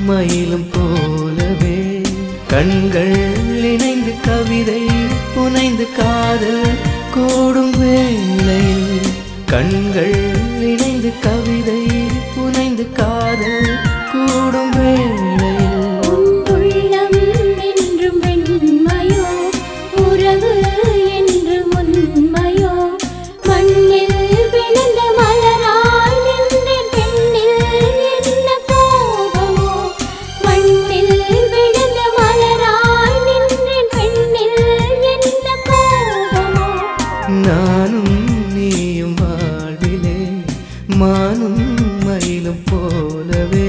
மயிலும் போலவே கண்கள் இணைந்து கவிதை புனைந்து காதல் கூடும் வேளையில் கண்கள் இணைந்து கவிதை புனைந்து காதல் கூடும் வேளையில் உன் உள்ளம் என்றும் வெண்மையோ உறவு என்றும் உண்மையோ மண்ணில் விழுந்த மலராய் நின்றேன் பெண்ணில் என்ன கோபமோ மண்ணில் விழுந்த மலராய் நின்றேன் பெண்ணில் என்ன கோபமோ நானும் நீயும் வாழ்விலே மானும் மயிலும் போலவே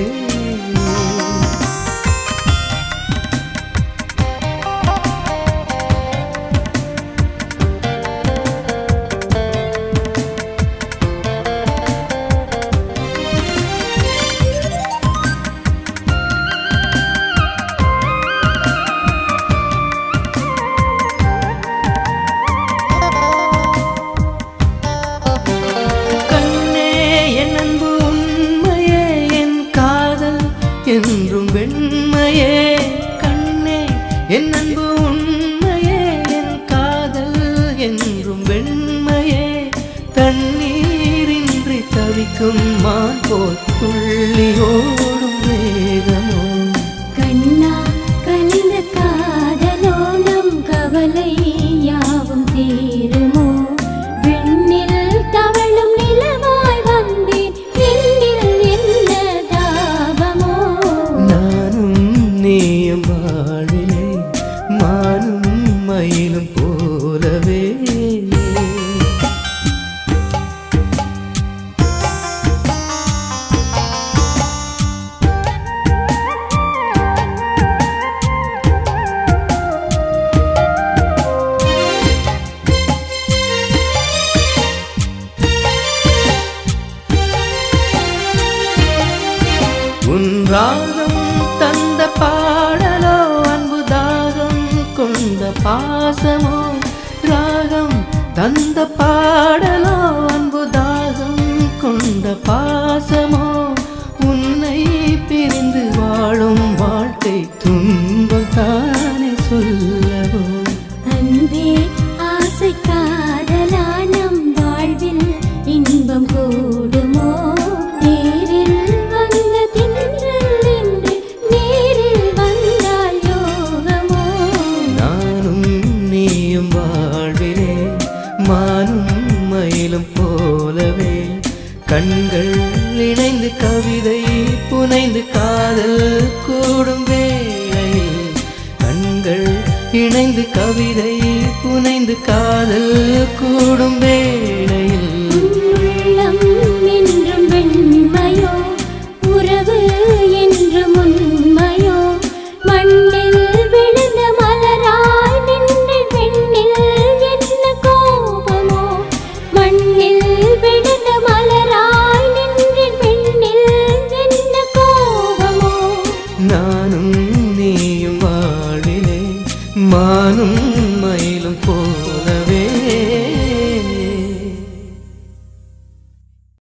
கண்ணே என் அன்பு உண்மையே என் காதல் என்றும் வெண்மையே கண்ணே என் அன்பு உண்மையே என் காதல் என்றும் வெண்மையே தண்ணீரின்றி தவிக்கும் மான் போல் துள்ளி ஓடும் வேகமோ கண்ணா கலிந்த காதலோ நம் கவலை யாவும் தீருமோ விண்ணில் தவழும் நிலவாய் வந்தேன் என்னில் என்ன தாபமோ நானும் நீயும் வாழிலே மானும் மயிலும் போலவே உன் ராகம் தந்த பாடலோ அன்பு தாகம் கொண்ட பாசமோ ராகம் தந்த பாடலோ அன்பு தாகம் கொண்ட பாசமோ உன்னை பிரிந்து வாழும் வாழ்க்கை துன்பம் தானே சொல்லவோ அன்பே ஆசை காதலா நம் வாழ்வில் இன்பம் கூடுமோ நேரில் வந்த தின்றல் என்று நேரில் வந்தால் யோகமோ நானும் நீயும் வாழ்விலே மானும் மயிலும் போலவே கண்கள் இணைந்து கவிதை புனைந்து காதல் கூடும் வேளையில் கண்கள் இணைந்து கவிதை புனைந்து காதல் கூடும் வேளையில் உள்ளம் என்றும் வெண்மையோ உறவு என்றும் உண்மையோ மண்ணில் விழுந்த மலராய் நின்று பெண்ணில் என்ன கோபமோ மண்ணில் விழுந்த மலராய் நின்று பெண்ணில் என்ன கோபமோ நானும் நீயும் வாழிலே மானும் மயிலும் போ